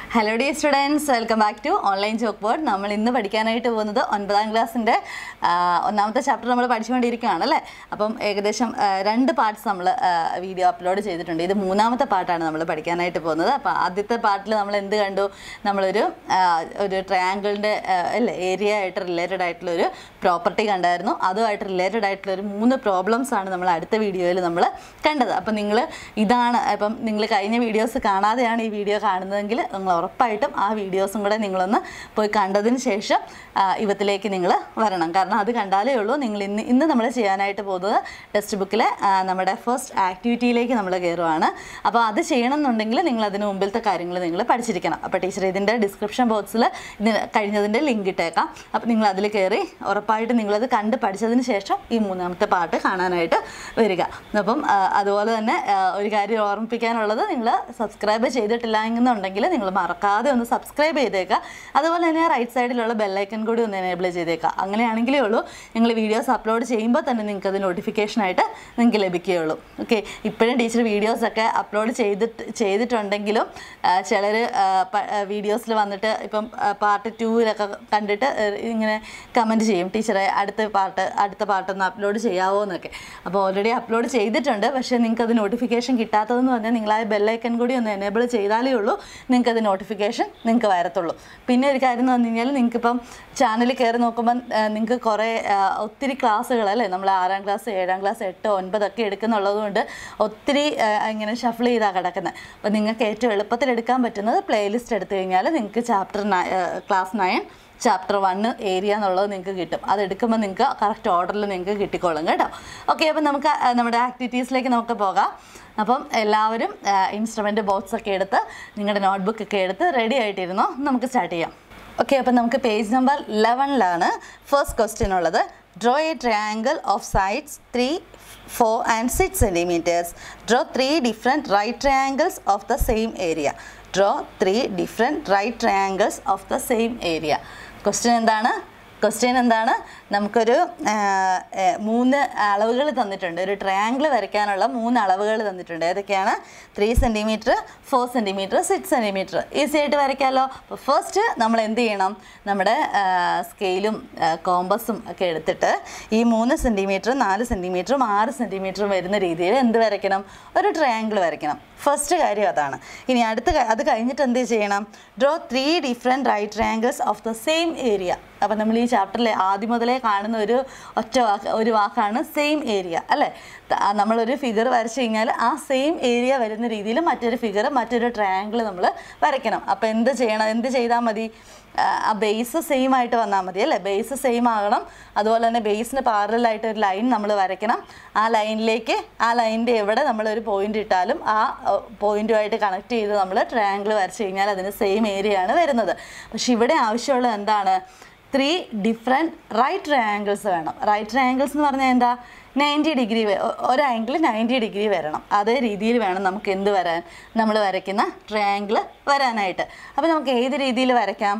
Hello the students welcome back to online chalk board നമ്മൾ ഇന്ന് പഠിക്കാനായിട്ട് പോകുന്നത് ഒൻപതാം ക്ലാസ്സിൻ്റെ ഒന്നാമത്തെ ചാപ്റ്റർ നമ്മൾ പഠിച്ചുകൊണ്ടിരിക്കുകയാണ് അല്ലേ അപ്പം ഏകദേശം ആ, രണ്ട് പാർട്സ് നമ്മൾ വീഡിയോ അപ്ലോഡ് ചെയ്തിട്ടുണ്ട് ഇത് മൂന്നാമത്തെ പാർട്ടാണ് നമ്മൾ പഠിക്കാനായിട്ട് പോകുന്നത് അപ്പോൾ ആദ്യത്തെ പാർട്ടിൽ നമ്മൾ എന്ത് കണ്ടു നമ്മളൊരു ആ, ഒരു ട്രയാങ്കിളിൻ്റെ അല്ലേ ഏരിയ ആയിട്ട് റിലേറ്റഡ് ആയിട്ടുള്ള ഒരു പ്രോപ്പർട്ടി കണ്ടായിരുന്നു അതുമായിട്ട് റിലേറ്റഡ് ആയിട്ടുള്ള ഒരു മൂന്ന് പ്രോബ്ലംസ് ആണ് നമ്മൾ അടുത്ത വീഡിയോയിൽ നമ്മൾ കണ്ടത് അപ്പം നിങ്ങൾ ഇതാണ് ഇപ്പം നിങ്ങൾ കഴിഞ്ഞ വീഡിയോസ് കാണാതെയാണ് ഈ വീഡിയോ കാണുന്നതെങ്കിൽ നിങ്ങൾ ഉറപ്പായിട്ടും ആ വീഡിയോസും കൂടെ നിങ്ങളൊന്ന് പോയി കണ്ടതിന് ശേഷം ആ, ഇവത്തിലേക്ക് നിങ്ങൾ വരണം കാരണം അത് കണ്ടാലേ ഉള്ളൂ നിങ്ങൾ ഇന്ന് ഇന്ന് നമ്മൾ ചെയ്യാനായിട്ട് പോകുന്നത് ടെക്സ്റ്റ് ബുക്കിലെ ആ, നമ്മുടെ ഫസ്റ്റ് ആക്ടിവിറ്റിയിലേക്ക് നമ്മൾ കയറുവാണ് അപ്പോൾ അത് ചെയ്യണം എന്നുണ്ടെങ്കിൽ നിങ്ങൾ അതിന് മുമ്പിലത്തെ കാര്യങ്ങൾ നിങ്ങൾ പഠിച്ചിരിക്കണം അപ്പോൾ ടീച്ചർ ഇതിൻ്റെ ഡിസ്ക്രിപ്ഷൻ ബോക്സിൽ ഇതിന് കഴിഞ്ഞതിൻ്റെ ലിങ്ക് ഇട്ടേക്കാം അപ്പോൾ നിങ്ങൾ അതിൽ കയറി ഉറപ്പായിട്ട് നിങ്ങളത് കണ്ട് പഠിച്ചതിന് ശേഷം ഈ മൂന്നാമത്തെ പാട്ട് കാണാനായിട്ട് വരിക അപ്പം ആ, അതുപോലെ തന്നെ ആ, ഒരു കാര്യം ഓർമ്മിപ്പിക്കാനുള്ളത് നിങ്ങൾ സബ്സ്ക്രൈബ് ചെയ്തിട്ടില്ല എന്നുണ്ടെങ്കിൽ നിങ്ങൾ മറക്കാതെ ഒന്ന് സബ്സ്ക്രൈബ് ചെയ്തേക്കുക അതുപോലെ തന്നെ റൈറ്റ് സൈഡിലുള്ള ബെല്ലൈക്കൺ കൂടി ഒന്ന് എനേബിൾ ചെയ്തേക്കുക അങ്ങനെയാണെങ്കിലേ ഉള്ളൂ ഞങ്ങൾ വീഡിയോസ് അപ്ലോഡ് ചെയ്യുമ്പോൾ തന്നെ നിങ്ങൾക്ക് അത് നോട്ടിഫിക്കേഷനായിട്ട് നിങ്ങൾക്ക് ലഭിക്കുകയുള്ളൂ ഓക്കെ ഇപ്പോഴും ടീച്ചർ വീഡിയോസൊക്കെ അപ്ലോഡ് ചെയ്തിട്ട് ചെയ്തിട്ടുണ്ടെങ്കിലും ചിലർ വീഡിയോസിൽ വന്നിട്ട് ഇപ്പം പാർട്ട് ടൂവിലൊക്കെ കണ്ടിട്ട് ആ, ഇങ്ങനെ കമൻറ്റ് ചെയ്യും ടീച്ചറെ അടുത്ത പാർട്ട് അടുത്ത പാട്ടൊന്ന് അപ്ലോഡ് ചെയ്യാവോ എന്നൊക്കെ അപ്പോൾ ഓൾറെഡി അപ്ലോഡ് ചെയ്തിട്ടുണ്ട് പക്ഷേ നിങ്ങൾക്ക് അത് നോട്ടിഫിക്കേഷൻ കിട്ടാത്തതെന്ന് പറഞ്ഞാൽ നിങ്ങൾ ആ ബെല്ലൈക്കൺ കൂടി ഒന്ന് എനേബിൾ ചെയ്താലേ ഉള്ളൂ നിങ്ങൾക്ക് അത് നോട്ടിഫിക്കേഷൻ നിങ്ങൾക്ക് വരത്തുള്ളൂ പിന്നെ ഒരു കാര്യം എന്ന് പറഞ്ഞു കഴിഞ്ഞാൽ നിങ്ങൾക്കിപ്പം ചാനലിൽ കയറി നോക്കുമ്പോൾ നിങ്ങൾക്ക് കുറേ ആ, ഒത്തിരി ക്ലാസ്സുകൾ അല്ലേ നമ്മൾ ആറാം ക്ലാസ് ഏഴാം ക്ലാസ് എട്ട് ഒൻപതൊക്കെ എടുക്കുന്നുള്ളത് കൊണ്ട് ഒത്തിരി ആ, ഇങ്ങനെ ഷഫിൾ ചെയ്താണ് കിടക്കുന്നത് അപ്പോൾ നിങ്ങൾക്ക് ഏറ്റവും എളുപ്പത്തിൽ എടുക്കാൻ പറ്റുന്നത് പ്ലേലിസ്റ്റ് എടുത്തു കഴിഞ്ഞാൽ നിങ്ങൾക്ക് chapter class nine chapter one area എന്നുള്ളത് നിങ്ങൾക്ക് കിട്ടും അത് എടുക്കുമ്പോൾ നിങ്ങൾക്ക് കറക്റ്റ് ഓർഡറിൽ നിങ്ങൾക്ക് കിട്ടിക്കോളും കേട്ടോ ഓക്കെ അപ്പം നമുക്ക് ആ, നമ്മുടെ ആക്ടിവിറ്റീസിലേക്ക് നമുക്ക് പോകാം അപ്പം എല്ലാവരും ഇൻസ്ട്രുമെൻറ്റ് ബോക്സ് ഒക്കെ എടുത്ത് നിങ്ങളുടെ നോട്ട്ബുക്ക് ഒക്കെ എടുത്ത് റെഡി ആയിട്ടിരുന്നോ നമുക്ക് സ്റ്റാർട്ട് ചെയ്യാം ഓക്കെ അപ്പം നമുക്ക് പേജ് നമ്പർ ലെവനിലാണ് ഫസ്റ്റ് ക്വസ്റ്റ്യൻ ഉള്ളത് draw a triangle of sides three four and six centimetres draw three different right triangles of the same area draw three different right triangles of the same area question എന്താണ് question എന്താണ് നമുക്കൊരു ആ, ഏ, മൂന്ന് അളവുകൾ തന്നിട്ടുണ്ട് ഒരു ട്രയാങ്കിൾ വരയ്ക്കാനുള്ള മൂന്ന് അളവുകൾ തന്നിട്ടുണ്ട് ഏതൊക്കെയാണ് three centimetre four centimetre six centimetre easy ആയിട്ട് വരയ്ക്കാമല്ലോ അപ്പോൾ ഫസ്റ്റ് നമ്മൾ എന്ത് ചെയ്യണം നമ്മുടെ സ്കെയിലും കോമ്പസും ഒക്കെ എടുത്തിട്ട് ഈ മൂന്ന് സെൻറ്റിമീറ്റർ നാല് സെൻറ്റിമീറ്ററും ആറ് സെൻറ്റിമീറ്ററും വരുന്ന രീതിയിൽ എന്ത് വരയ്ക്കണം ഒരു ട്രയാങ്കിൾ വരയ്ക്കണം ഫസ്റ്റ് കാര്യം അതാണ് ഇനി അടുത്ത ക- അത് കഴിഞ്ഞിട്ട് എന്ത് ചെയ്യണം draw three different right triangles of the same area അപ്പം നമ്മൾ ഈ ചാപ്റ്ററിൽ ആദ്യം മുതലേ കാണുന്ന ഒരു ഒറ്റ വാക്ക് ഒരു വാക്കാണ് സെയിം ഏരിയ അല്ലേ ത- ആ നമ്മളൊരു ഫിഗർ വരച്ച് കഴിഞ്ഞാൽ ആ സെയിം ഏരിയ വരുന്ന രീതിയിൽ മറ്റൊരു ഫിഗർ മറ്റൊരു ട്രയാങ്കിൾ നമ്മൾ വരയ്ക്കണം അപ്പോൾ എന്ത് ചെയ്യണം എന്ത് ചെയ്താൽ മതി ആ, ആ ബേസ് സെയിം ആയിട്ട് വന്നാൽ മതി അല്ലേ ബേസ് സെയിം ആകണം അതുപോലെ തന്നെ ബേസിന് പാരലായിട്ട് ഒരു ലൈൻ നമ്മൾ വരയ്ക്കണം ആ ലൈനിലേക്ക് ആ ലൈനിൻ്റെ എവിടെ നമ്മൾ ഒരു പോയിന്റ് ഇട്ടാലും ആ പോയിന്റുമായിട്ട് കണക്ട് ചെയ്ത് നമ്മൾ ട്രയാങ്കിൾ വരച്ച് കഴിഞ്ഞാൽ അതിന് സെയിം ഏരിയ ആണ് വരുന്നത് പക്ഷെ ഇവിടെ ആവശ്യമുള്ളത് എന്താണ് ത്രീ ഡിഫറെൻറ്റ് റൈറ്റ് ട്രയാങ്കിൾസ് വേണം റൈറ്റ് ട്രയാങ്കിൾസ് എന്ന് പറഞ്ഞാൽ എന്താ നയൻറ്റി ഡിഗ്രി ഒരു ആംഗിൾ നയൻറ്റി ഡിഗ്രി വരണം അതേ രീതിയിൽ വേണം നമുക്ക് എന്ത് വരാൻ നമ്മൾ വരയ്ക്കുന്ന ട്രയാങ്കിൾ വരാനായിട്ട് അപ്പോൾ നമുക്ക് ഏത് രീതിയിൽ വരയ്ക്കാം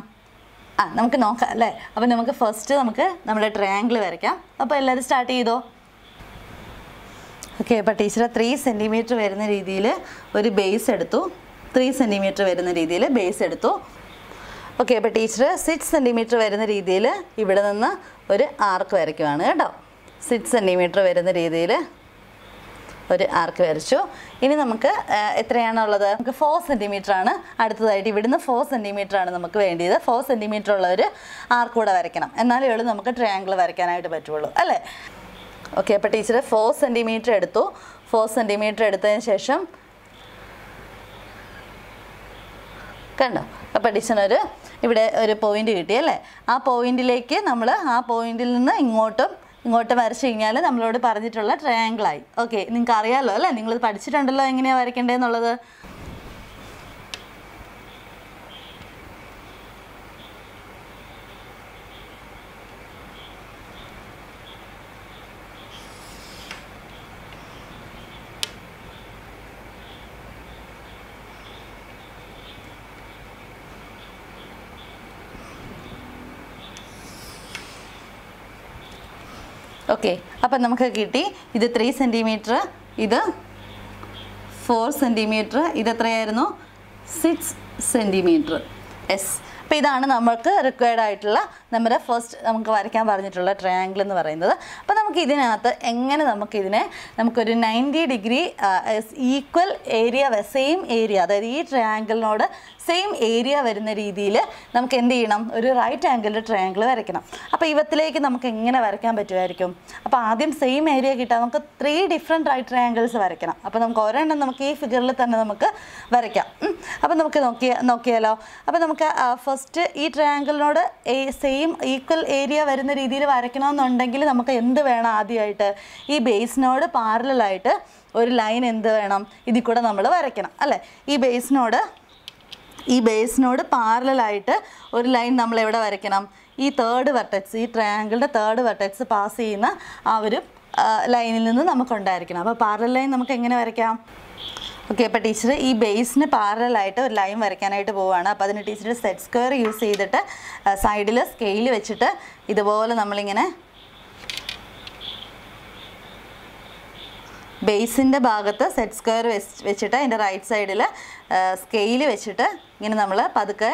ആ നമുക്ക് നോക്കാം അല്ലേ അപ്പോൾ നമുക്ക് ഫസ്റ്റ് നമുക്ക് നമ്മുടെ ട്രയാങ്കിൾ വരയ്ക്കാം അപ്പോൾ എല്ലാവരും സ്റ്റാർട്ട് ചെയ്തോ ഓക്കെ അപ്പോൾ ടീച്ചർ ത്രീ സെൻറ്റിമീറ്റർ വരുന്ന രീതിയിൽ ഒരു ബേസ് എടുത്തു ത്രീ സെൻറ്റിമീറ്റർ വരുന്ന രീതിയിൽ ബേസ് എടുത്തു ഓക്കെ അപ്പോൾ ടീച്ചർ സിക്സ് സെൻറ്റിമീറ്റർ വരുന്ന രീതിയിൽ ഇവിടെ നിന്ന് ഒരു ആർക്ക് വരയ്ക്കുവാണ് കേട്ടോ സിക്സ് സെൻറ്റിമീറ്റർ വരുന്ന രീതിയിൽ ഒരു ആർക്ക് വരച്ചു ഇനി നമുക്ക് ആ, എത്രയാണുള്ളത് നമുക്ക് ഫോർ സെൻറ്റിമീറ്റർ ആണ് അടുത്തതായിട്ട് ഇവിടുന്ന് ഫോർ സെൻറ്റിമീറ്റർ ആണ് നമുക്ക് വേണ്ടിയത് ഫോർ സെൻറ്റിമീറ്റർ ഉള്ള ഒരു ആർക്ക് കൂടെ വരയ്ക്കണം എന്നാലേ ഉള്ളൂ നമുക്ക് ട്രയാങ്കിൾ വരയ്ക്കാനായിട്ട് പറ്റുള്ളൂ അല്ലേ ഓക്കെ അപ്പോൾ ടീച്ചർ ഫോർ സെൻറ്റിമീറ്റർ എടുത്തു ഫോർ സെൻറ്റിമീറ്റർ എടുത്തതിന് ശേഷം കണ്ടോ അപ്പോൾ ടീച്ചറിനൊരു ഇവിടെ ഒരു പോയിന്റ് കിട്ടി അല്ലേ ആ പോയിന്റിലേക്ക് നമ്മൾ ആ പോയിന്റിൽ നിന്ന് ഇങ്ങോട്ടും ഇങ്ങോട്ട് വരച്ച് കഴിഞ്ഞാൽ നമ്മളോട് പറഞ്ഞിട്ടുള്ള ട്രയാങ്കിളായി ഓക്കെ നിങ്ങൾക്ക് അറിയാമല്ലോ അല്ലേ നിങ്ങളിത് പഠിച്ചിട്ടുണ്ടല്ലോ എങ്ങനെയാണ് വരയ്ക്കേണ്ടതെന്നുള്ളത് ഓക്കെ അപ്പം നമുക്ക് കിട്ടി ഇത് ത്രീ സെൻറ്റിമീറ്റർ ഇത് ഫോർ സെൻറ്റിമീറ്റർ ഇത് എത്രയായിരുന്നു സിക്സ് സെൻറ്റിമീറ്റർ എസ് അപ്പോൾ ഇതാണ് നമുക്ക് റിക്വയർഡ് ആയിട്ടുള്ള നമ്മുടെ ഫസ്റ്റ് നമുക്ക് വരയ്ക്കാൻ പറഞ്ഞിട്ടുള്ള ട്രയാങ്കിൾ എന്ന് പറയുന്നത് അപ്പോൾ നമുക്ക് ഇതിനകത്ത് എങ്ങനെ നമുക്കിതിനെ നമുക്കൊരു ninety degree equal area same area അതായത് ഈ ട്രയാങ്കിളിനോട് സെയിം ഏരിയ വരുന്ന രീതിയിൽ നമുക്ക് എന്ത് ചെയ്യണം ഒരു റൈറ്റ് ആംഗിളിൽ ട്രയാങ്കിൾ വരയ്ക്കണം അപ്പോൾ ഇവത്തിലേക്ക് നമുക്ക് എങ്ങനെ വരയ്ക്കാൻ പറ്റുമായിരിക്കും അപ്പോൾ ആദ്യം സെയിം ഏരിയ കിട്ടാൻ നമുക്ക് ത്രീ ഡിഫറെൻറ്റ് റൈറ്റ് ട്രയാങ്കിൾസ് വരയ്ക്കണം അപ്പോൾ നമുക്ക് ഒരെണ്ണം നമുക്ക് ഈ ഫിഗറിൽ തന്നെ നമുക്ക് വരയ്ക്കാം ഉം. അപ്പോൾ നമുക്ക് നോക്കിയ നോക്കിയാലോ അപ്പോൾ നമുക്ക് ഫസ്റ്റ് ഈ ട്രയാങ്കിളിനോട് സെയിം ഈക്വൽ ഏരിയ വരുന്ന രീതിയിൽ വരയ്ക്കണമെന്നുണ്ടെങ്കിൽ നമുക്ക് എന്ത് വേണം ആദ്യമായിട്ട് ഈ ബേസിനോട് പാരലായിട്ട് ഒരു ലൈൻ എന്ത് വേണം ഇതിൽ കൂടെ നമ്മൾ വരയ്ക്കണം അല്ലേ ഈ ബേസിനോട് ഈ ബേസിനോട് പാരലായിട്ട് ഒരു ലൈൻ നമ്മൾ എവിടെ വരയ്ക്കണം ഈ തേർഡ് വെർട്ടെക്സ് ഈ ട്രയാങ്കിളിൻ്റെ തേർഡ് വെർട്ടെക്സ് പാസ് ചെയ്യുന്ന ആ ഒരു ലൈനിൽ നിന്ന് നമുക്കുണ്ടായിരിക്കണം അപ്പോൾ പാരൽ ലൈൻ നമുക്ക് എങ്ങനെ വരയ്ക്കാം ഓക്കെ അപ്പോൾ ടീച്ചർ ഈ ബേസിന് പാരലായിട്ട് ഒരു ലൈൻ വരയ്ക്കാനായിട്ട് പോവുകയാണ് അപ്പോൾ അതിന് ടീച്ചർ സെറ്റ് സ്ക്വയർ യൂസ് ചെയ്തിട്ട് സൈഡിൽ സ്കെയിൽ വെച്ചിട്ട് ഇതുപോലെ നമ്മളിങ്ങനെ ബേസിൻ്റെ ഭാഗത്ത് സെറ്റ് സ്ക്വയർ വെച്ചിട്ട് അതിൻ്റെ റൈറ്റ് സൈഡിൽ സ്കെയിൽ വെച്ചിട്ട് ഇങ്ങനെ നമ്മൾ പതുക്കെ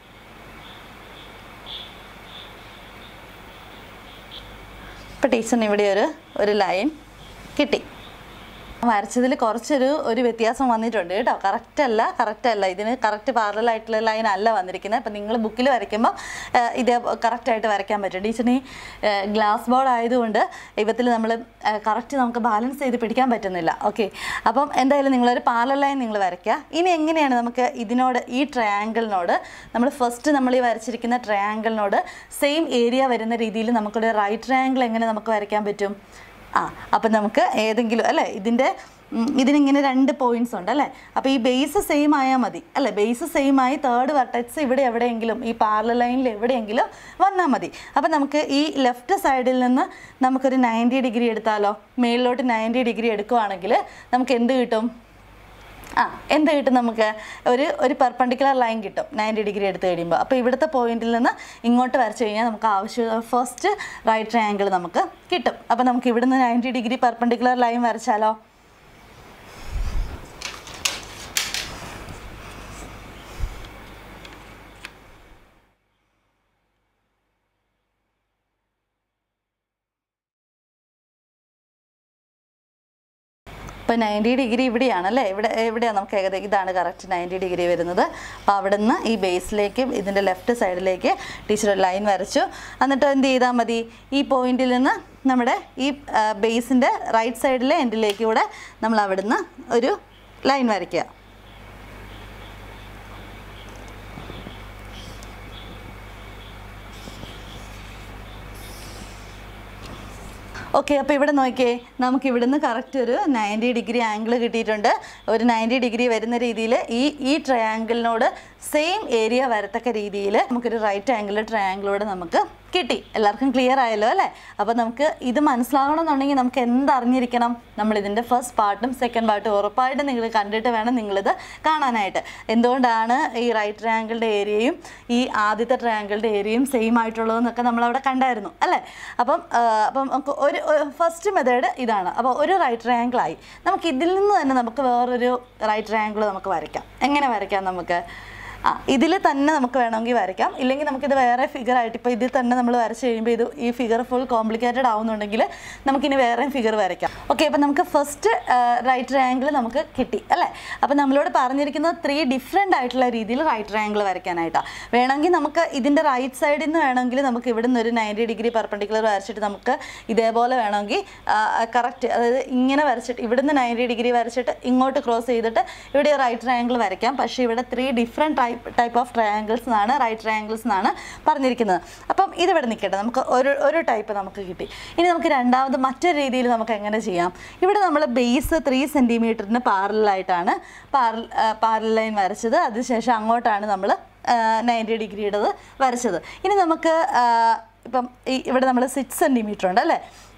ഇപ്പോൾ ടീച്ചറിന് ഇവിടെ ഒരു ഒരു ലൈൻ കിട്ടി വരച്ചതിൽ കുറച്ചൊരു ഒരു വ്യത്യാസം വന്നിട്ടുണ്ട് കേട്ടോ കറക്റ്റ് അല്ല കറക്റ്റ് അല്ല ഇതിന് കറക്റ്റ് പാരലായിട്ടുള്ള ലൈൻ അല്ല വന്നിരിക്കുന്നത് അപ്പം നിങ്ങൾ ബുക്കിൽ വരയ്ക്കുമ്പോൾ ഇത് കറക്റ്റായിട്ട് വരയ്ക്കാൻ പറ്റും ടീച്ചറിന് ഗ്ലാസ് ബോർഡ് ആയതുകൊണ്ട് ഇവത്തിൽ നമ്മൾ കറക്റ്റ് നമുക്ക് ബാലൻസ് ചെയ്ത് പിടിക്കാൻ പറ്റുന്നില്ല ഓക്കെ അപ്പം എന്തായാലും നിങ്ങളൊരു പാരൽ ലൈൻ നിങ്ങൾ വരയ്ക്കുക ഇനി എങ്ങനെയാണ് നമുക്ക് ഇതിനോട് ഈ ട്രയാങ്കിളിനോട് നമ്മൾ ഫസ്റ്റ് നമ്മൾ ഈ വരച്ചിരിക്കുന്ന ട്രയാങ്കിളിനോട് സെയിം ഏരിയ വരുന്ന രീതിയിൽ നമുക്കൊരു റൈറ്റ് ട്രയാങ്കിൾ എങ്ങനെ നമുക്ക് വരയ്ക്കാൻ പറ്റും ആ അപ്പം നമുക്ക് ഏതെങ്കിലും അല്ലേ ഇതിൻ്റെ ഉം, ഇതിനിങ്ങനെ രണ്ട് പോയിന്റ്സ് ഉണ്ട് അല്ലേ അപ്പോൾ ഈ ബേസ് സെയിം ആയാൽ മതി അല്ലേ ബേസ് സെയിം ആയി തേർഡ് വെർട്ടെക്സ് ഇവിടെ എവിടെയെങ്കിലും ഈ പാരലൽ ലൈനിൽ എവിടെയെങ്കിലും വന്നാൽ മതി അപ്പം നമുക്ക് ഈ ലെഫ്റ്റ് സൈഡിൽ നിന്ന് നമുക്കൊരു നയൻറ്റി ഡിഗ്രി എടുത്താലോ മേളിലോട്ട് നയൻറ്റി ഡിഗ്രി എടുക്കുവാണെങ്കിൽ നമുക്ക് എന്ത് കിട്ടും ആ എന്ത് കിട്ടും നമുക്ക് ഒരു ഒരു പെർപ്പണ്ടിക്കുലർ ലൈൻ കിട്ടും നയൻറ്റി ഡിഗ്രി എടുത്ത് കഴിയുമ്പോൾ അപ്പോൾ ഇവിടുത്തെ പോയിന്റിൽ നിന്ന് ഇങ്ങോട്ട് വരച്ച് കഴിഞ്ഞാൽ നമുക്ക് ആവശ്യം ഫസ്റ്റ് റൈറ്റ് ട്രയാങ്കിൾ നമുക്ക് കിട്ടും അപ്പോൾ നമുക്ക് ഇവിടുന്ന് നയൻറ്റി ഡിഗ്രി പെർപ്പണ്ടിക്കുലർ ലൈൻ വരച്ചാലോ ഇപ്പോൾ നയൻറ്റി ഡിഗ്രി ഇവിടെയാണ് അല്ലേ ഇവിടെ എവിടെയാണ് നമുക്ക് ഏകദേശം ഇതാണ് കറക്റ്റ് നയൻറ്റി ഡിഗ്രി വരുന്നത് അപ്പോൾ അവിടെ നിന്ന് ഈ ബേസിലേക്ക് ഇതിൻ്റെ ലെഫ്റ്റ് സൈഡിലേക്ക് ടീച്ചർ ഒരു ലൈൻ വരച്ചു എന്നിട്ട് എന്ത് ചെയ്താൽ മതി ഈ പോയിന്റിൽ നിന്ന് നമ്മുടെ ഈ ബേസിൻ്റെ റൈറ്റ് സൈഡിലെ എൻഡിലേക്ക് കൂടെ നമ്മൾ അവിടുന്ന് ഒരു ലൈൻ വരയ്ക്കുക ഓക്കെ അപ്പോൾ ഇവിടെ നോക്കിയേ നമുക്ക് ഇവിടുന്ന് കറക്റ്റ് ഒരു നയൻറ്റി ഡിഗ്രി ആംഗിൾ കിട്ടിയിട്ടുണ്ട് ഒരു നയൻറ്റി ഡിഗ്രി വരുന്ന രീതിയിൽ ഈ ഈ ട്രയാങ്കിളിനോട് സെയിം ഏരിയ വരത്തക്ക രീതിയിൽ നമുക്കൊരു റൈറ്റ് ആംഗിൾ ട്രയാങ്കിളോട് നമുക്ക് കിട്ടി എല്ലാവർക്കും ക്ലിയർ ആയല്ലോ അല്ലേ അപ്പോൾ നമുക്ക് ഇത് മനസ്സിലാകണമെന്നുണ്ടെങ്കിൽ നമുക്ക് എന്തറിഞ്ഞിരിക്കണം നമ്മൾ ഇതിൻ്റെ ഫസ്റ്റ് പാർട്ടും സെക്കൻഡ് പാർട്ടും ഉറപ്പായിട്ടും നിങ്ങൾ കണ്ടിട്ട് വേണം നിങ്ങളിത് കാണാനായിട്ട് എന്തുകൊണ്ടാണ് ഈ റൈറ്റ് ട്രയാങ്കിളുടെ ഏരിയയും ഈ ആദ്യത്തെ ട്രയാങ്കിളുടെ ഏരിയയും സെയിം ആയിട്ടുള്ളതെന്നൊക്കെ നമ്മളവിടെ കണ്ടായിരുന്നു അല്ലേ അപ്പം ആ, അപ്പം നമുക്ക് ഒരു ഫസ്റ്റ് മെത്തേഡ് ഇതാണ് അപ്പോൾ ഒരു റൈറ്റ് ട്രയാങ്കിളായി നമുക്ക് ഇതിൽ നിന്ന് തന്നെ നമുക്ക് വേറൊരു റൈറ്റ് ട്രയാങ്കിൾ നമുക്ക് വരയ്ക്കാം എങ്ങനെ വരയ്ക്കാം നമുക്ക് ആ ഇതിൽ തന്നെ നമുക്ക് വേണമെങ്കിൽ വരയ്ക്കാം ഇല്ലെങ്കിൽ നമുക്കിത് വേറെ ഫിഗർ ആയിട്ട് ഇപ്പോൾ ഇതിൽ തന്നെ നമ്മൾ വരച്ച് കഴിയുമ്പോൾ ഇത് ഈ ഫിഗർ ഫുൾ കോംപ്ലിക്കേറ്റഡ് ആവുന്നുണ്ടെങ്കിൽ നമുക്കിനി വേറെ ഫിഗർ വരയ്ക്കാം ഓക്കെ അപ്പോൾ നമുക്ക് ഫസ്റ്റ് റൈറ്റ് ട്രയാങ്കിൾ നമുക്ക് കിട്ടി അല്ലേ അപ്പോൾ നമ്മളോട് പറഞ്ഞിരിക്കുന്നത് ത്രീ ഡിഫറെൻ്റ് ആയിട്ടുള്ള രീതിയിൽ റൈറ്റ് ട്രയാങ്കിൾ വരയ്ക്കാനായിട്ടാണ് വേണമെങ്കിൽ നമുക്ക് ഇതിൻ്റെ റൈറ്റ് സൈഡിൽ നിന്ന് വേണമെങ്കിൽ നമുക്ക് ഇവിടെ നിന്ന് ഒരു നയൻറ്റി ഡിഗ്രി പെർപ്പണ്ടിക്കുലർ വരച്ചിട്ട് നമുക്ക് ഇതേപോലെ വേണമെങ്കിൽ കറക്റ്റ് അതായത് ഇങ്ങനെ വരച്ചിട്ട് ഇവിടുന്ന് നയൻറ്റി ഡിഗ്രി വരച്ചിട്ട് ഇങ്ങോട്ട് ക്രോസ് ചെയ്തിട്ട് ഇവിടെ റൈറ്റ് ട്രയാങ്കിൾ വരയ്ക്കാം പക്ഷേ ഇവിടെ three different type type of triangles എന്നാണ് റൈറ്റ് ട്രയാങ്കിൾസ് എന്നാണ് പറഞ്ഞിരിക്കുന്നത് അപ്പം ഇതിവിടെ നിൽക്കട്ടെ നമുക്ക് ഒരു ഒരു ടൈപ്പ് നമുക്ക് കിട്ടി ഇനി നമുക്ക് രണ്ടാമത് മറ്റൊരു രീതിയിൽ നമുക്ക് എങ്ങനെ ചെയ്യാം ഇവിടെ നമ്മൾ ബേസ് ത്രീ സെൻറ്റിമീറ്ററിന് പാരലായിട്ടാണ് പാരൽ പാരൽ ലൈൻ വരച്ചത് അതിനുശേഷം അങ്ങോട്ടാണ് നമ്മൾ നയൻറ്റി ഡിഗ്രിയുടേത് വരച്ചത് ഇനി നമുക്ക് ആ, ഇപ്പം ഈ ഇവിടെ നമ്മൾ സിക്സ് സെൻറ്റിമീറ്റർ ഉണ്ട് അല്ലേ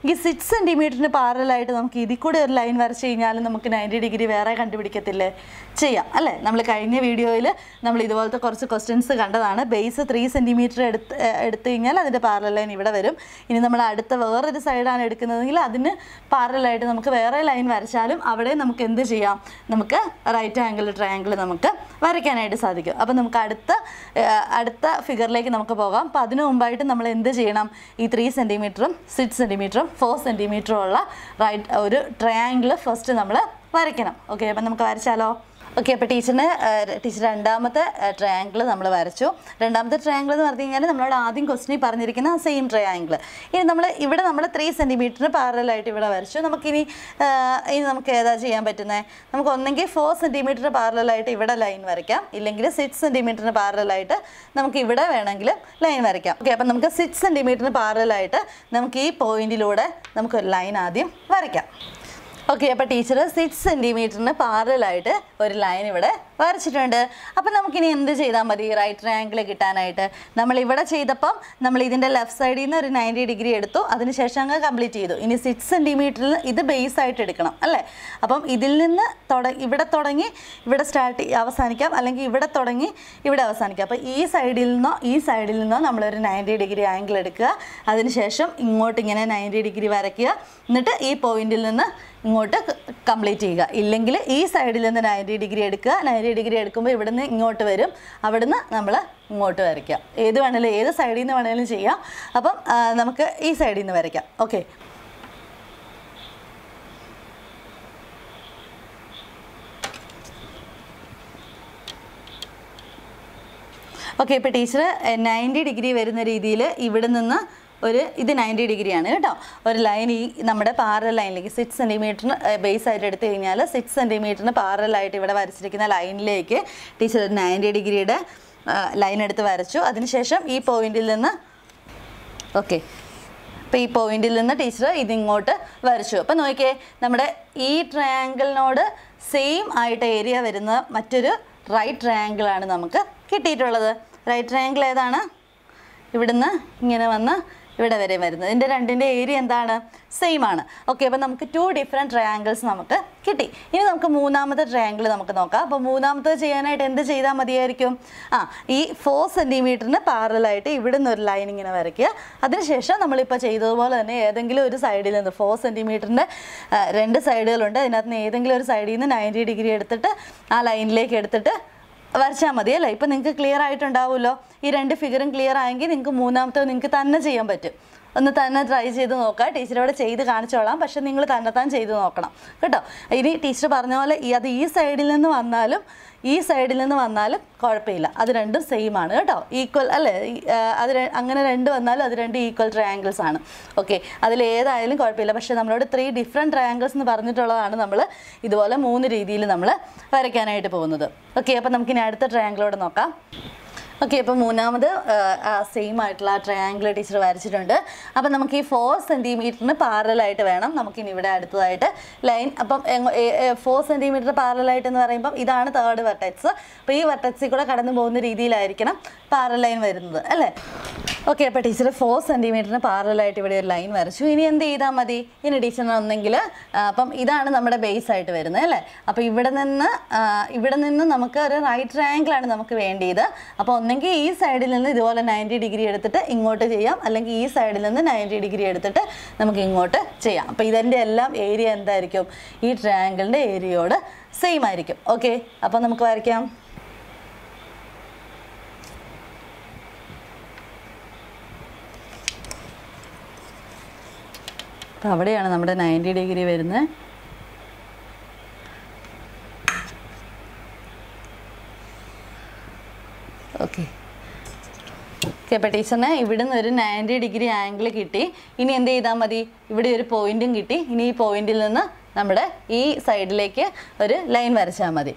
ഈ സിക്സ് സെൻറ്റിമീറ്ററിന് പാരലായിട്ട് നമുക്ക് ഇതിൽ കൂടെ ഒരു ലൈൻ വരച്ച് കഴിഞ്ഞാൽ നമുക്ക് നയൻറ്റി ഡിഗ്രി വേറെ കണ്ടുപിടിക്കത്തില്ലേ ചെയ്യാം അല്ലേ നമ്മൾ കഴിഞ്ഞ വീഡിയോയിൽ നമ്മൾ ഇതുപോലത്തെ കുറച്ച് ക്വസ്റ്റ്യൻസ് കണ്ടതാണ് ബേസ് ത്രീ സെൻറ്റിമീറ്റർ എടുത്ത് ഏഹ് എടുത്തു കഴിഞ്ഞാൽ അതിൻ്റെ പാരൽ ലൈൻ ഇവിടെ വരും ഇനി നമ്മൾ അടുത്ത വേറൊരു സൈഡാണ് എടുക്കുന്നതെങ്കിൽ അതിന് പാരലായിട്ട് നമുക്ക് വേറെ ലൈൻ വരച്ചാലും അവിടെ നമുക്ക് എന്ത് ചെയ്യാം നമുക്ക് റൈറ്റ് ആംഗിൾ ട്രയാങ്കിൾ നമുക്ക് വരയ്ക്കാനായിട്ട് സാധിക്കും അപ്പോൾ നമുക്ക് അടുത്ത ഏഹ് അടുത്ത ഫിഗറിലേക്ക് നമുക്ക് പോകാം അപ്പോൾ അതിനു മുമ്പായിട്ട് നമ്മൾ എന്ത് ചെയ്യണം ഈ ത്രീ സെൻറ്റിമീറ്ററും സിക്സ് സെൻറ്റിമീറ്ററും ഫോർ സെൻറ്റിമീറ്ററും ഉള്ള റൈറ്റ് ഒരു ട്രയാങ്കിൾ ഫസ്റ്റ് നമ്മൾ വരയ്ക്കണം ഓക്കെ അപ്പം നമുക്ക് വരച്ചാലോ ഓക്കെ അപ്പോൾ ടീച്ചറിന് ടീച്ചർ രണ്ടാമത്തെ ട്രയാങ്കിൾ നമ്മൾ വരച്ചു രണ്ടാമത്തെ ട്രയാങ്കിൾ എന്ന് പറഞ്ഞു കഴിഞ്ഞാൽ നമ്മളോട് ആദ്യം ക്വസ്റ്റിനിൽ പറഞ്ഞിരിക്കുന്ന ആ സെയിം ട്രയാങ്കിൾ ഇനി നമ്മൾ ഇവിടെ നമ്മൾ ത്രീ സെൻറ്റിമീറ്ററിന് പാരലായിട്ട് ഇവിടെ വരച്ചു നമുക്കിനി ആ, ഇനി നമുക്ക് ഏതാ ചെയ്യാൻ പറ്റുന്നത് നമുക്ക് ഒന്നെങ്കിൽ ഫോർ സെൻറ്റിമീറ്ററിന് പാരലായിട്ട് ഇവിടെ ലൈൻ വരയ്ക്കാം ഇല്ലെങ്കിൽ സിക്സ് സെൻറ്റിമീറ്ററിന് പാരലായിട്ട് നമുക്ക് ഇവിടെ വേണമെങ്കിൽ ലൈൻ വരയ്ക്കാം ഓക്കെ അപ്പം നമുക്ക് സിക്സ് സെൻറ്റിമീറ്ററിന് പാരലായിട്ട് നമുക്ക് ഈ പോയിന്റിലൂടെ നമുക്കൊരു ലൈൻ ആദ്യം വരയ്ക്കാം ഓക്കെ അപ്പോൾ ടീച്ചർ സിക്സ് സെൻറ്റിമീറ്ററിന് പാരലായിട്ട് ഒരു ലൈൻ ഇവിടെ വരച്ചിട്ടുണ്ട് അപ്പം നമുക്കിനി എന്ത് ചെയ്താൽ മതി റൈറ്റ് ട്രയാങ്കിൾ കിട്ടാനായിട്ട് നമ്മൾ ഇവിടെ ചെയ്തപ്പം നമ്മൾ ഇതിൻ്റെ ലെഫ്റ്റ് സൈഡിൽ നിന്ന് ഒരു നയൻറ്റി ഡിഗ്രി എടുത്തു അതിനുശേഷം അങ്ങ് കംപ്ലീറ്റ് ചെയ്തു ഇനി സിക്സ് സെൻറ്റിമീറ്ററിൽ ഇത് ബേസ് ആയിട്ട് എടുക്കണം അല്ലേ അപ്പം ഇതിൽ നിന്ന് തുട ഇവിടെ തുടങ്ങി ഇവിടെ സ്റ്റാർട്ട് അവസാനിക്കാം അല്ലെങ്കിൽ ഇവിടെ തുടങ്ങി ഇവിടെ അവസാനിക്കാം അപ്പോൾ ഈ സൈഡിൽ നിന്നോ ഈ സൈഡിൽ നിന്നോ നമ്മളൊരു നയൻറ്റി ഡിഗ്രി ആംഗിൾ എടുക്കുക അതിനുശേഷം ഇങ്ങോട്ട് ഇങ്ങനെ നയൻറ്റി ഡിഗ്രി വരയ്ക്കുക എന്നിട്ട് ഈ പോയിന്റിൽ നിന്ന് ഇങ്ങോട്ട് കംപ്ലീറ്റ് ചെയ്യുക ഇല്ലെങ്കിൽ ഈ സൈഡിൽ നിന്ന് നയൻറ്റി ഡിഗ്രി എടുക്കുക നയൻറ്റി ഡിഗ്രി എടുക്കുമ്പോൾ ഇവിടുന്ന് ഇങ്ങോട്ട് വരും അവിടുന്ന് നമ്മൾ ഇങ്ങോട്ട് വരയ്ക്കുക ഏത് വേണേലും ഏത് സൈഡിൽ നിന്ന് വേണേലും ചെയ്യാം അപ്പം ആ, നമുക്ക് ഈ സൈഡിൽ നിന്ന് വരയ്ക്കാം ഓക്കെ ഓക്കെ ഇപ്പോൾ ടീച്ചർ നയൻറ്റി ഡിഗ്രി വരുന്ന രീതിയിൽ ഇവിടെ നിന്ന് ഒരു ഇത് നയൻറ്റി ഡിഗ്രിയാണ് കേട്ടോ ഒരു ലൈൻ ഈ നമ്മുടെ പാരൽ ലൈനിലേക്ക് സിക്സ് സെൻറ്റിമീറ്ററിന് ബേസ് ആയിട്ട് എടുത്തു കഴിഞ്ഞാൽ സിക്സ് സെൻറ്റിമീറ്ററിന് പാരലായിട്ട് ഇവിടെ വരച്ചിരിക്കുന്ന ലൈനിലേക്ക് ടീച്ചർ ഒരു നയൻറ്റി ഡിഗ്രിയുടെ ലൈൻ എടുത്ത് വരച്ചു അതിനുശേഷം ഈ പോയിന്റിൽ നിന്ന് ഓക്കെ അപ്പോൾ ഈ പോയിന്റിൽ നിന്ന് ടീച്ചർ ഇതിങ്ങോട്ട് വരച്ചു അപ്പോൾ നോക്കിയേ നമ്മുടെ ഈ ട്രയാങ്കിളിനോട് സെയിം ആയിട്ട് ഏരിയ വരുന്ന മറ്റൊരു റൈറ്റ് ട്രയാങ്കിളാണ് നമുക്ക് കിട്ടിയിട്ടുള്ളത് റൈറ്റ് ട്രയാങ്കിൾ ഏതാണ് ഇവിടുന്ന് ഇങ്ങനെ വന്ന് ഇവിടെ വരെ വരുന്നത് ഇതിൻ്റെ രണ്ടിൻ്റെ ഏരിയ എന്താണ് സെയിം ആണ് ഓക്കെ അപ്പോൾ നമുക്ക് ടു ഡിഫറെൻറ്റ് ട്രയാങ്കിൾസ് നമുക്ക് കിട്ടി ഇനി നമുക്ക് മൂന്നാമത്തെ ട്രയാങ്കിൾ നമുക്ക് നോക്കാം അപ്പോൾ മൂന്നാമത്തത് ചെയ്യാനായിട്ട് എന്ത് ചെയ്താൽ മതിയായിരിക്കും ആ ഈ ഫോർ സെൻറ്റിമീറ്ററിന് പാരലായിട്ട് ഇവിടെ നിന്ന് ഒരു ലൈൻ ഇങ്ങനെ വരയ്ക്കുക അതിനുശേഷം നമ്മളിപ്പോൾ ചെയ്തതുപോലെ തന്നെ ഏതെങ്കിലും ഒരു സൈഡിൽ നിന്ന് ഫോർ സെൻറ്റിമീറ്ററിൻ്റെ രണ്ട് സൈഡുകളുണ്ട് അതിനകത്ത് നിന്ന് ഏതെങ്കിലും ഒരു സൈഡിൽ നിന്ന് നയൻറ്റി ഡിഗ്രി എടുത്തിട്ട് ആ ലൈനിലേക്ക് എടുത്തിട്ട് വരച്ചാൽ മതി അല്ലേ ഇപ്പം നിങ്ങൾക്ക് ക്ലിയർ ആയിട്ടുണ്ടാവുമല്ലോ ഈ രണ്ട് ഫിഗറും ക്ലിയർ ആയെങ്കിൽ നിങ്ങൾക്ക് മൂന്നാമത്തെ നിങ്ങൾക്ക് തന്നെ ചെയ്യാൻ പറ്റും ഒന്ന് തന്നെ ട്രൈ ചെയ്ത് നോക്കുക ടീച്ചർ ഇവിടെ ചെയ്ത് കാണിച്ചോളാം പക്ഷെ നിങ്ങൾ തന്നെത്താൻ ചെയ്ത് നോക്കണം കേട്ടോ ഇനി ടീച്ചർ പറഞ്ഞ പോലെ ഈ അത് ഈ സൈഡിൽ നിന്ന് വന്നാലും ഈ സൈഡിൽ നിന്ന് വന്നാലും കുഴപ്പമില്ല അത് രണ്ടും സെയിം ആണ് കേട്ടോ ഈക്വൽ അല്ലേ ഈ, ആ, അത് ര- അങ്ങനെ രണ്ട് വന്നാലും അത് രണ്ട് ഈക്വൽ ട്രയാങ്കിൾസ് ആണ് ഓക്കെ അതിൽ ഏതായാലും കുഴപ്പമില്ല പക്ഷേ നമ്മളോട് ത്രീ ഡിഫറെൻറ്റ് ട്രയാങ്കിൾസ് എന്ന് പറഞ്ഞിട്ടുള്ളതാണ് നമ്മൾ ഇതുപോലെ മൂന്ന് രീതിയിൽ നമ്മൾ വരയ്ക്കാനായിട്ട് പോകുന്നത് ഓക്കെ അപ്പോൾ നമുക്കിനി അടുത്ത ട്രയാങ്കിളോട് നോക്കാം ഓക്കെ അപ്പോൾ മൂന്നാമത് സെയിം ആയിട്ടുള്ള ആ ട്രയാങ്കിൾ ടീച്ചർ വരച്ചിട്ടുണ്ട് അപ്പോൾ നമുക്ക് ഈ ഫോർ സെൻറ്റിമീറ്ററിന് പാരലായിട്ട് വേണം നമുക്കിനി ഇവിടെ അടുത്തതായിട്ട് ലൈൻ അപ്പം ഫോർ സെൻറ്റിമീറ്റർ പാരലായിട്ട് എന്ന് പറയുമ്പം ഇതാണ് തേർഡ് വെർട്ടെക്സ് അപ്പോൾ ഈ വെർട്ടെക്സിൽ കൂടെ കടന്നു പോകുന്ന രീതിയിലായിരിക്കണം പാരൽ ലൈൻ വരുന്നത് അല്ലേ ഓക്കെ അപ്പോൾ ടീച്ചർ ഫോർ സെൻറ്റിമീറ്ററിന് പാരലായിട്ട് ഇവിടെ ഒരു ലൈൻ വരച്ചു ഇനി എന്ത് ചെയ്താൽ മതി ഇനി ടീച്ചറിന് ഒന്നെങ്കിൽ അപ്പം ഇതാണ് നമ്മുടെ ബേസ് ആയിട്ട് വരുന്നത് അല്ലേ അപ്പോൾ ഇവിടെ നിന്ന് ആ, ഇവിടെ നിന്ന് നമുക്ക് ഒരു റൈറ്റ് ട്രയാങ്കിളാണ് നമുക്ക് വേണ്ടിയത് അപ്പോൾ ഒന്നെങ്കിൽ ഈ സൈഡിൽ നിന്ന് ഇതുപോലെ നയൻറ്റി ഡിഗ്രി എടുത്തിട്ട് ഇങ്ങോട്ട് ചെയ്യാം അല്ലെങ്കിൽ ഈ സൈഡിൽ നിന്ന് നയൻറ്റി ഡിഗ്രി എടുത്തിട്ട് നമുക്ക് ഇങ്ങോട്ട് ചെയ്യാം അപ്പോൾ ഇതിൻ്റെ എല്ലാം ഏരിയ എന്തായിരിക്കും ഈ ട്രയാങ്കിളിൻ്റെ ഏരിയയോട് സെയിം ആയിരിക്കും ഓക്കെ അപ്പോൾ നമുക്ക് വരയ്ക്കാം അപ്പോൾ അവിടെയാണ് നമ്മുടെ നയൻറ്റി ഡിഗ്രി വരുന്നത് ഓക്കെ ഓക്കെ അപ്പോൾ ടീച്ചറിന് ഇവിടുന്ന് ഒരു നയൻറ്റി ഡിഗ്രി ആംഗിൾ കിട്ടി ഇനി എന്ത് ചെയ്താൽ മതി ഇവിടെ ഒരു പോയിന്റും കിട്ടി ഇനി ഈ പോയിന്റിൽ നിന്ന് നമ്മുടെ ഈ സൈഡിലേക്ക് ഒരു ലൈൻ വരച്ചാൽ മതി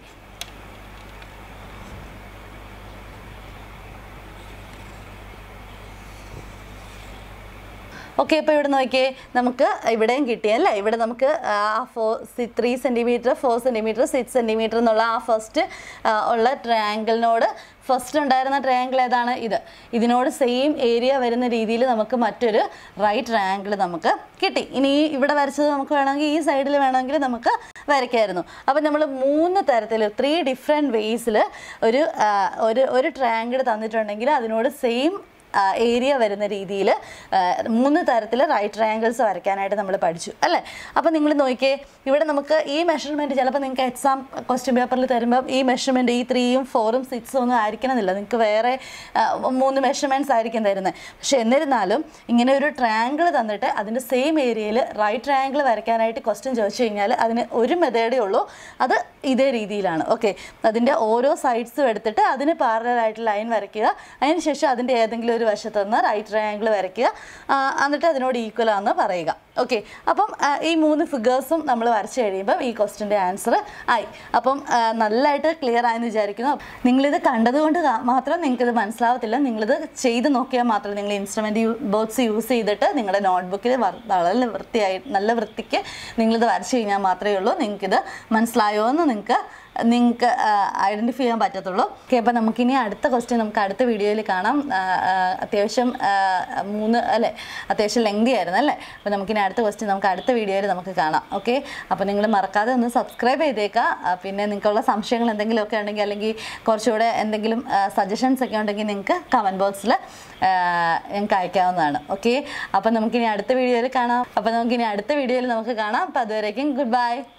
ഓക്കെ ഇപ്പോൾ ഇവിടെ നോക്കിയേ നമുക്ക് ഇവിടെയും കിട്ടി അല്ലേ ഇവിടെ നമുക്ക് ആ four three centimetre four centimetre six centimetre എന്നുള്ള ആ ഫസ്റ്റ് ഉള്ള ട്രയാങ്കിളിനോട് ഫസ്റ്റ് ഉണ്ടായിരുന്ന ട്രയാങ്കിൾ ഏതാണ് ഇത് ഇതിനോട് സെയിം ഏരിയ വരുന്ന രീതിയിൽ നമുക്ക് മറ്റൊരു റൈറ്റ് ട്രയാങ്കിൾ നമുക്ക് കിട്ടി ഇനി ഈ ഇവിടെ വരച്ചത് നമുക്ക് വേണമെങ്കിൽ ഈ സൈഡിൽ വേണമെങ്കിൽ നമുക്ക് വരയ്ക്കായിരുന്നു അപ്പം നമ്മൾ മൂന്ന് തരത്തിൽ ത്രീ ഡിഫറെൻറ്റ് വേസിൽ ഒരു ആ, ഒരു ഒരു ട്രയാങ്കിൾ തന്നിട്ടുണ്ടെങ്കിൽ അതിനോട് സെയിം ഏരിയ വരുന്ന രീതിയിൽ മൂന്ന് തരത്തിൽ റൈറ്റ് ട്രയാങ്കിൾസ് വരയ്ക്കാനായിട്ട് നമ്മൾ പഠിച്ചു അല്ലേ അപ്പോൾ നിങ്ങൾ നോക്കിയേ ഇവിടെ നമുക്ക് ഈ മെഷർമെൻറ്റ് ചിലപ്പോൾ നിങ്ങൾക്ക് എക്സാം ക്വസ്റ്റ്യൻ പേപ്പറിൽ തരുമ്പോൾ ഈ മെഷർമെൻറ്റ് ഈ ത്രീയും ഫോറും സിക്സും ഒന്നും ആയിരിക്കണമെന്നില്ല നിങ്ങൾക്ക് വേറെ ആ, മൂന്ന് മെഷർമെൻറ്റ്സ് ആയിരിക്കും തരുന്നത് പക്ഷെ എന്നിരുന്നാലും ഇങ്ങനെ ഒരു ട്രയാങ്കിൾ തന്നിട്ട് അതിൻ്റെ സെയിം ഏരിയയിൽ റൈറ്റ് ട്രയാങ്കിൾ വരയ്ക്കാനായിട്ട് ക്വസ്റ്റ്യൻ ചോദിച്ചു കഴിഞ്ഞാൽ അതിന് ഒരു മെത്തേഡേ ഉള്ളൂ അത് ഇതേ രീതിയിലാണ് ഓക്കെ അതിൻ്റെ ഓരോ സൈഡ്സും എടുത്തിട്ട് അതിന് പാരലായിട്ട് ലൈൻ വരയ്ക്കുക അതിനുശേഷം അതിൻ്റെ ഏതെങ്കിലും ഒരു വശത്ത് നിന്ന് റൈറ്റ് ട്രയാങ്കിൾ വരയ്ക്കുക ആ, എന്നിട്ട് അതിനോട് ഈക്വൽ ആണെന്ന് പറയുക ഓക്കെ അപ്പം ആ, ഈ മൂന്ന് ഫിഗേഴ്സും നമ്മൾ വരച്ച് കഴിയുമ്പോൾ ഈ ക്വസ്റ്റിൻ്റെ ആൻസർ ആയി അപ്പം ആ, നല്ലതായിട്ട് ക്ലിയർ ആയെന്ന് വിചാരിക്കുന്നു നിങ്ങളിത് കണ്ടതുകൊണ്ട് കാ- മാത്രം നിങ്ങൾക്കിത് മനസ്സിലാവത്തില്ല നിങ്ങളിത് ചെയ്ത് നോക്കിയാൽ മാത്രം നിങ്ങൾ ഇൻസ്ട്രുമെൻറ്റ് ബോക്സ് യൂസ് ചെയ്തിട്ട് നിങ്ങളുടെ നോട്ട്ബുക്കിൽ വളരെ വൃത്തിയായി നല്ല വൃത്തിക്ക് നിങ്ങളിത് വരച്ച് കഴിഞ്ഞാൽ മാത്രമേ ഉള്ളൂ നിങ്ങൾക്കിത് മനസ്സിലായോ എന്ന് നിങ്ങൾക്ക് നിങ്ങൾക്ക് ഐഡൻറ്റിഫൈ ചെയ്യാൻ പറ്റത്തുള്ളൂ ഓക്കെ അപ്പോൾ നമുക്കിനി അടുത്ത ക്വസ്റ്റ്യൻ നമുക്ക് അടുത്ത വീഡിയോയിൽ കാണാം ആ, ആ, അത്യാവശ്യം ആ, മൂന്ന് അല്ലേ അത്യാവശ്യം ലെങ്തി ആയിരുന്നു അല്ലേ അപ്പോൾ നമുക്കിനി അടുത്ത ക്വസ്റ്റ്യൻ നമുക്ക് അടുത്ത വീഡിയോയിൽ നമുക്ക് കാണാം ഓക്കെ അപ്പോൾ നിങ്ങൾ മറക്കാതെ ഒന്ന് സബ്സ്ക്രൈബ് ചെയ്തേക്കുക ആ, പിന്നെ നിങ്ങൾക്കുള്ള സംശയങ്ങൾ എന്തെങ്കിലുമൊക്കെ ഉണ്ടെങ്കിൽ അല്ലെങ്കിൽ കുറച്ചുകൂടെ എന്തെങ്കിലും സജഷൻസ് ഒക്കെ ഉണ്ടെങ്കിൽ നിങ്ങൾക്ക് കമൻറ്റ് ബോക്സിൽ ഞങ്ങൾക്ക് അയക്കാവുന്നതാണ് ഓക്കെ അപ്പോൾ നമുക്കിനി അടുത്ത വീഡിയോയിൽ കാണാം അപ്പോൾ നമുക്കിനി അടുത്ത വീഡിയോയിൽ നമുക്ക് കാണാം അപ്പോൾ അതുവരേക്കും ഗുഡ് ബൈ